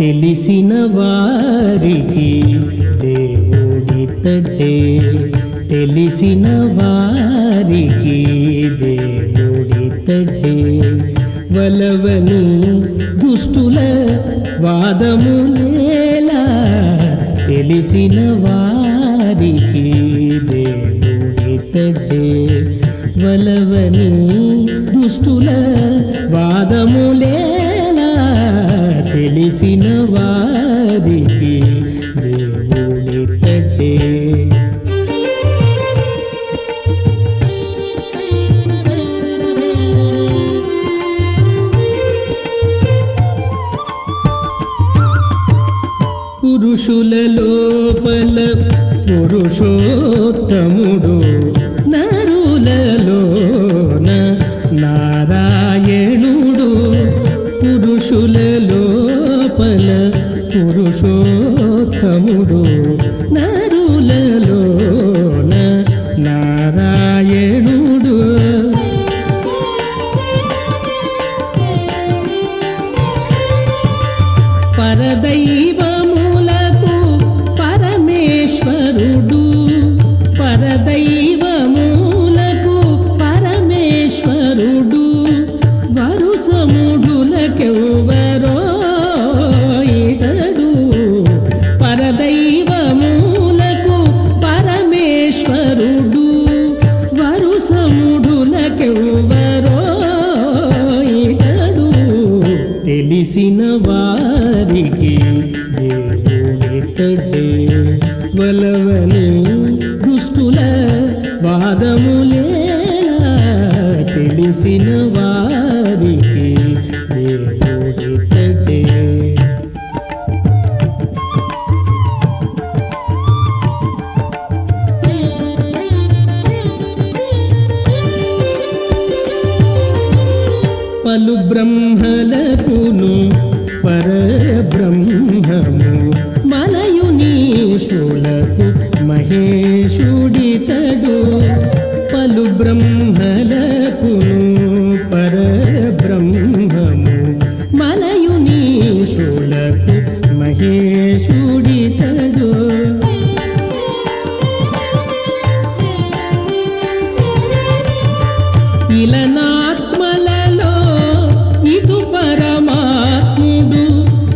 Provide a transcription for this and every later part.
తెలిసిన వారికి దేవుడితడే తెలిసిన వారికి దేవుడితడే వలవని దుష్టుల వాదములేలా తెలిసిన వారికి దేవుడితడే వలవని దుష్టుల వాదములేలా తెలిసిన వారికి దేవుడితడే పురుషుల లోపల పురుషోత్తముడు నరులలోన నారాయణుడు పురుషుల లోపల పురుషోత్తముడు నరులలోన నారాయణుడు పరదైవములకు పరమేశ్వరుడు పరదైవములకు పరమేశ్వరుడు వరుసముడులకెవ్వరో ఇతడు పరదైవములకు పరమేశ్వరుడు వరుసముడులకెవ్వరో ఇతడు తెలిసిన వారికి దేవుడితడే వలవని దుష్టుల వాదములేలా తెలిసిన వారికి దేవుడితడే పలు బ్రహ్మలకును పరబ్రహ్మము మలయునీశులకు మహేశుడితడు పలు బ్రహ్మలకును పరబ్రహ్మము మలయునీశులకు మహేశుడితడు ఇలనాత్మలలో ఇటు పరమాత్ముడు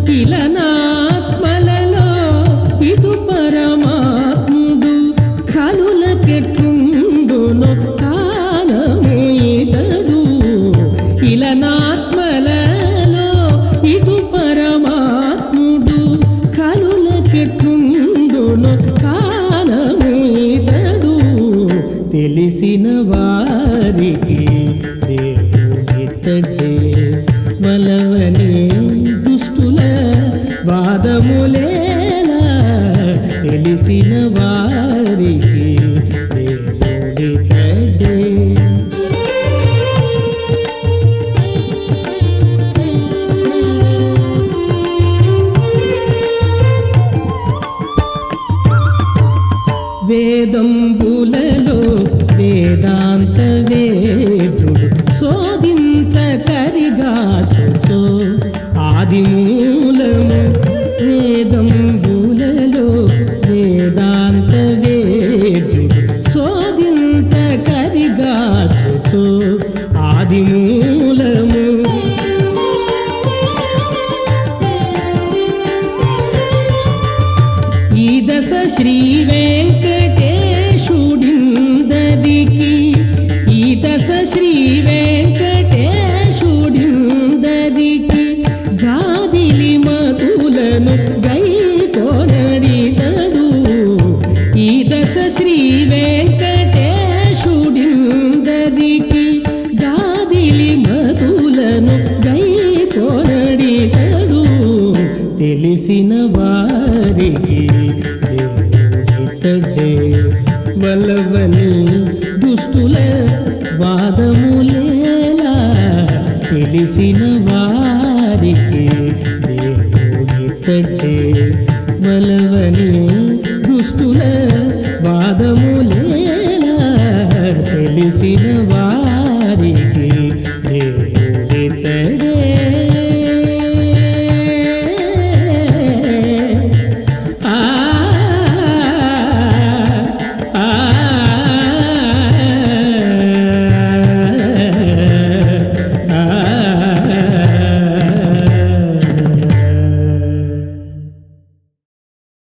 ఇలనాత్మలలో ఇటు పరమాత్ముడు కలులకెట్టుండును కానము ఇతడు ఇలనాత్మలలో ఇటు పరమాత్ముడు కలులకెట్టుండును కానము ఇతడు తెలిసిన వారికి దేవుడితడే వలవని దుష్టుల వాదములేలా తెలిసిన వారికి దేవుడితడే వేదంబులలో వేదాంత వేదుడు శోధించకరిగాచుచో ఆది మూలము వేదంబులలో వేదాంత వేదుడు శోధించకరిగాచుచో ఆది మూలము ఈ దశ శ్రీ వెంకటేశుడిందరికి ఈ దశ శ్రీ వెంకటేశుడిందరికి గాదిలి మధులను గై కొనడిదడు ఈ దశ శ్రీ వెంకటేశుడిందరికి గాదిలి మధులను గై కొనడిదడు తెలిసిన వారికి దేవుడితడే వలవని దుష్టుల వాదములేలా తెలిసిన